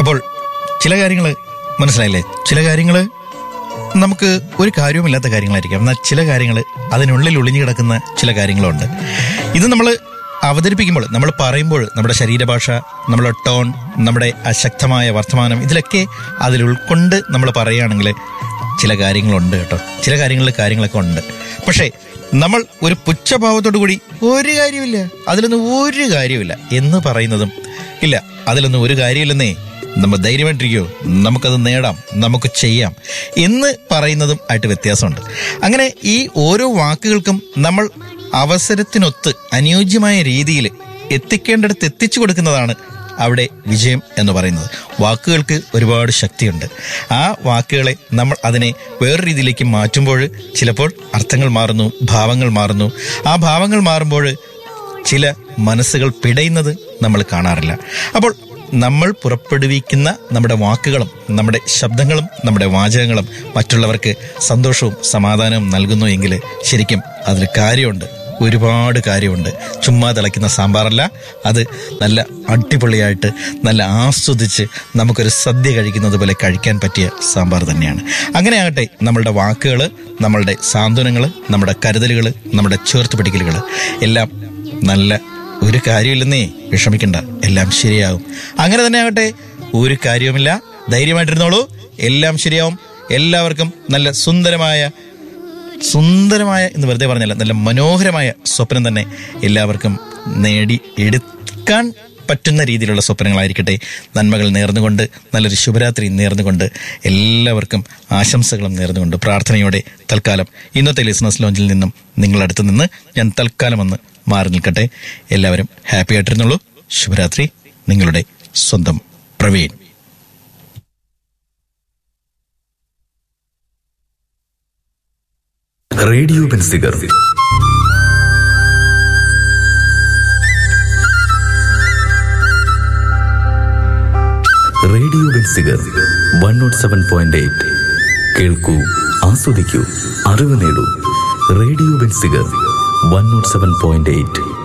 അപ്പോൾ ചില കാര്യങ്ങൾ മനസ്സിലായില്ലേ ചില കാര്യങ്ങൾ നമുക്ക് ഒരു കാര്യവുമില്ലാത്ത കാര്യങ്ങളായിരിക്കാം എന്നാൽ ചില കാര്യങ്ങൾ അതിനുള്ളിൽ ഒളിഞ്ഞു കിടക്കുന്ന ചില കാര്യങ്ങളുണ്ട് ഇത് നമ്മൾ അവതരിപ്പിക്കുമ്പോൾ നമ്മൾ പറയുമ്പോൾ നമ്മുടെ ശരീരഭാഷ നമ്മുടെ ടോൺ നമ്മുടെ അശക്തമായ വർത്തമാനം ഇതിലൊക്കെ അതിൽ ഉൾക്കൊണ്ട് നമ്മൾ പറയുകയാണെങ്കിൽ ചില കാര്യങ്ങളുണ്ട് കേട്ടോ ചില കാര്യങ്ങളിൽ കാര്യങ്ങളൊക്കെ ഉണ്ട് പക്ഷേ നമ്മൾ ഒരു പുച്ഛഭാവത്തോടു കൂടി ഒരു കാര്യമില്ല അതിലൊന്നും ഒരു കാര്യമില്ല എന്ന് പറയുന്നതും ഇല്ല അതിലൊന്നും ഒരു കാര്യമില്ലെന്നേ നമ്മൾ ധൈര്യമായിട്ടിരിക്കോ നമുക്കത് നേടാം നമുക്ക് ചെയ്യാം എന്ന് പറയുന്നതും ആയിട്ട് വ്യത്യാസമുണ്ട് അങ്ങനെ ഈ ഓരോ വാക്കുകൾക്കും നമ്മൾ അവസരത്തിനൊത്ത് അനുയോജ്യമായ രീതിയിൽ എത്തിക്കേണ്ടടുത്ത് എത്തിച്ചു കൊടുക്കുന്നതാണ് അവിടെ വിജയം എന്ന് പറയുന്നത് വാക്കുകൾക്ക് ഒരുപാട് ശക്തിയുണ്ട് ആ വാക്കുകളെ നമ്മൾ അതിനെ വേറെ രീതിയിലേക്ക് മാറ്റുമ്പോൾ ചിലപ്പോൾ അർത്ഥങ്ങൾ മാറുന്നു ഭാവങ്ങൾ മാറുന്നു ആ ഭാവങ്ങൾ മാറുമ്പോൾ ചില മനസ്സുകൾ പിടയുന്നത് നമ്മൾ കാണാറില്ല അപ്പോൾ നമ്മൾ പുറപ്പെടുവിക്കുന്ന നമ്മുടെ വാക്കുകളും നമ്മുടെ ശബ്ദങ്ങളും നമ്മുടെ വാചകങ്ങളും മറ്റുള്ളവർക്ക് സന്തോഷവും സമാധാനവും നൽകുന്നു എങ്കിൽ ശരിക്കും അതിൽ കാര്യമുണ്ട് ഒരുപാട് കാര്യമുണ്ട് ചുമ്മാ തിളയ്ക്കുന്ന സാമ്പാറല്ല അത് നല്ല അടിപൊളിയായിട്ട് നല്ല ആസ്വദിച്ച് നമുക്കൊരു സദ്യ കഴിക്കുന്നത് പോലെ കഴിക്കാൻ പറ്റിയ സാമ്പാർ തന്നെയാണ് അങ്ങനെ ആകട്ടെ നമ്മളുടെ വാക്കുകൾ നമ്മളുടെ സാന്ത്വനങ്ങൾ നമ്മുടെ കരുതലുകൾ നമ്മുടെ ചേർത്ത് പിടിക്കലുകൾ എല്ലാം നല്ല ഒരു കാര്യമില്ലെന്നേ വിഷമിക്കണ്ട എല്ലാം ശരിയാകും അങ്ങനെ തന്നെ ആകട്ടെ ഒരു കാര്യവുമില്ല ധൈര്യമായിട്ടിരുന്നോളൂ എല്ലാം ശരിയാവും എല്ലാവർക്കും നല്ല സുന്ദരമായ സുന്ദരമായ എന്ന് വെറുതെ പറഞ്ഞല്ല നല്ല മനോഹരമായ സ്വപ്നം തന്നെ എല്ലാവർക്കും നേടി എടുക്കാൻ പറ്റുന്ന രീതിയിലുള്ള സ്വപ്നങ്ങളായിരിക്കട്ടെ നന്മകൾ നേർന്നുകൊണ്ട് നല്ലൊരു ശുഭരാത്രി നേർന്നുകൊണ്ട് എല്ലാവർക്കും ആശംസകളും നേർന്നുകൊണ്ട് പ്രാർത്ഥനയോടെ തൽക്കാലം ഇന്നത്തെ ലിസണേഴ്സ് ലോഞ്ചിൽ നിന്നും നിങ്ങളടുത്ത് നിന്ന് ഞാൻ തൽക്കാലം ഒന്ന് മാറി നിൽക്കട്ടെ എല്ലാവരും ഹാപ്പി ആയിട്ടിരുന്നുള്ളൂ ശുഭരാത്രി നിങ്ങളുടെ സ്വന്തം Praveen radio Benziger radio Benziger one nought seven point eight കേൾക്കൂ ആസ്വദിക്കൂ അറിവ് നേടൂ radio Benziger one nought seven point eight